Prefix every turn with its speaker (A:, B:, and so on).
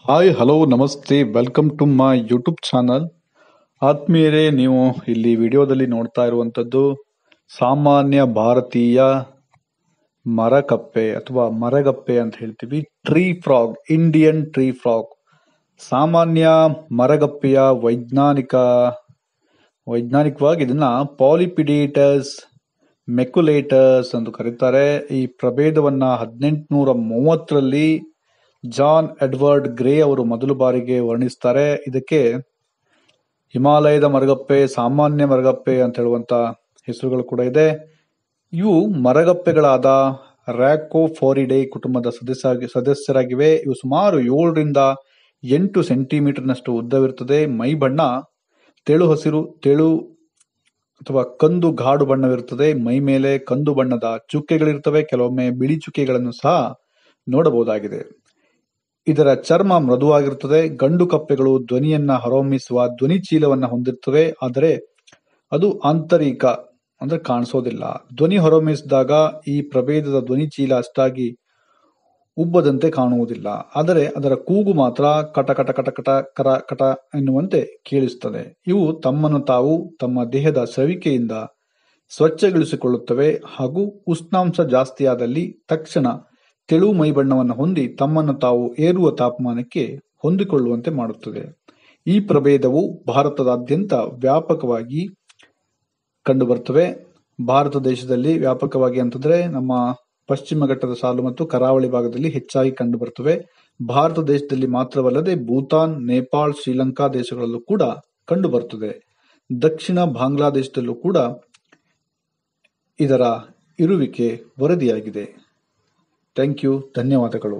A: hi hello ನಮಸ್ತೆ welcome to my YouTube channel ಆತ್ಮೀಯರೇ ನೀವು ಇಲ್ಲಿ ವಿಡಿಯೋದಲ್ಲಿ ನೋಡ್ತಾ ಇರುವಂಥದ್ದು ಸಾಮಾನ್ಯ ಭಾರತೀಯ ಮರಕಪ್ಪೆ ಅಥವಾ ಮರಗಪ್ಪೆ ಅಂತ ಹೇಳ್ತೀವಿ tree frog Indian tree frog ಸಾಮಾನ್ಯ ಮರಗಪ್ಪೆಯ ವೈಜ್ಞಾನಿಕ ವೈಜ್ಞಾನಿಕವಾಗಿ ಇದನ್ನ ಪಾಲಿಪಿಡೇಟಸ್ ಮೆಕುಲೇಟಸ್ ಎಂದು ಕರೀತಾರೆ ಈ ಪ್ರಭೇದವನ್ನ ಹದಿನೆಂಟುನೂರ ಮೂವತ್ತರಲ್ಲಿ ಜಾನ್ ಎಡ್ವರ್ಡ್ ಗ್ರೇ ಅವರು ಮೊದಲು ಬಾರಿಗೆ ವರ್ಣಿಸ್ತಾರೆ ಇದಕ್ಕೆ ಹಿಮಾಲಯದ ಮರಗಪ್ಪೆ ಸಾಮಾನ್ಯ ಮರಗಪ್ಪೆ ಅಂತ ಹೇಳುವಂತ ಹೆಸರುಗಳು ಕೂಡ ಇದೆ ಇವು ಮರಗಪ್ಪೆಗಳಾದ ರ್ಯಾಕೋಫೋರಿಡೆ ಕುಟುಂಬದ ಸದಸ್ಯ ಸದಸ್ಯರಾಗಿವೆ ಇವು ಸುಮಾರು ಏಳರಿಂದ ಎಂಟು ಸೆಂಟಿಮೀಟರ್ನಷ್ಟು ಉದ್ದವಿರುತ್ತದೆ ಮೈ ಬಣ್ಣ ತೆಳು ಹಸಿರು ತೆಳು ಅಥವಾ ಕಂದು ಗಾಡು ಬಣ್ಣವಿರುತ್ತದೆ ಮೈ ಮೇಲೆ ಕಂದು ಬಣ್ಣದ ಚುಕ್ಕೆಗಳಿರ್ತವೆ ಕೆಲವೊಮ್ಮೆ ಬಿಳಿ ಚುಕ್ಕೆಗಳನ್ನು ಸಹ ನೋಡಬಹುದಾಗಿದೆ ಇದರ ಚರ್ಮ ಮೃದುವಾಗಿರುತ್ತದೆ ಗಂಡು ಕಪ್ಪೆಗಳು ಧ್ವನಿಯನ್ನ ಹೊರಹೊಮ್ಮಿಸುವ ಧ್ವನಿ ಚೀಲವನ್ನ ಹೊಂದಿರುತ್ತವೆ ಆದರೆ ಅದು ಆಂತರಿಕ ಅಂದ್ರೆ ಕಾಣಿಸೋದಿಲ್ಲ ಧ್ವನಿ ಹೊರಹೊಮ್ಮಿಸಿದಾಗ ಈ ಪ್ರಭೇದದ ಧ್ವನಿ ಚೀಲ ಅಷ್ಟಾಗಿ ಉಬ್ಬದಂತೆ ಕಾಣುವುದಿಲ್ಲ ಆದರೆ ಅದರ ಕೂಗು ಮಾತ್ರ ಕಟ ಕಟ ಕಟ ಕಟ ಕರ ಕಟ ಎನ್ನುವಂತೆ ಕೇಳಿಸುತ್ತದೆ ಇವು ತಮ್ಮನ್ನು ತಾವು ತಮ್ಮ ದೇಹದ ಸವಿಕೆಯಿಂದ ಸ್ವಚ್ಛಗೊಳಿಸಿಕೊಳ್ಳುತ್ತವೆ ಹಾಗೂ ಉಷ್ಣಾಂಶ ಜಾಸ್ತಿಯಾದಲ್ಲಿ ತಕ್ಷಣ ತೆಳು ಮೈಬಣ್ಣವನ್ನು ಹೊಂದಿ ತಮ್ಮನ್ನು ತಾವು ಏರುವ ತಾಪಮಾನಕ್ಕೆ ಹೊಂದಿಕೊಳ್ಳುವಂತೆ ಮಾಡುತ್ತದೆ ಈ ಪ್ರಭೇದವು ಭಾರತದಾದ್ಯಂತ ವ್ಯಾಪಕವಾಗಿ ಕಂಡುಬರುತ್ತವೆ ಭಾರತ ದೇಶದಲ್ಲಿ ವ್ಯಾಪಕವಾಗಿ ಅಂತಂದ್ರೆ ನಮ್ಮ ಪಶ್ಚಿಮ ಘಟ್ಟದ ಸಾಲು ಮತ್ತು ಕರಾವಳಿ ಭಾಗದಲ್ಲಿ ಹೆಚ್ಚಾಗಿ ಕಂಡುಬರುತ್ತವೆ ಭಾರತ ದೇಶದಲ್ಲಿ ಮಾತ್ರವಲ್ಲದೆ ಭೂತಾನ್ ನೇಪಾಳ್ ಶ್ರೀಲಂಕಾ ದೇಶಗಳಲ್ಲೂ ಕೂಡ ಕಂಡುಬರುತ್ತದೆ ದಕ್ಷಿಣ ಬಾಂಗ್ಲಾದೇಶದಲ್ಲೂ ಕೂಡ ಇದರ ಇರುವಿಕೆ ವರದಿಯಾಗಿದೆ ಥ್ಯಾಂಕ್ ಯು ಧನ್ಯವಾದಗಳು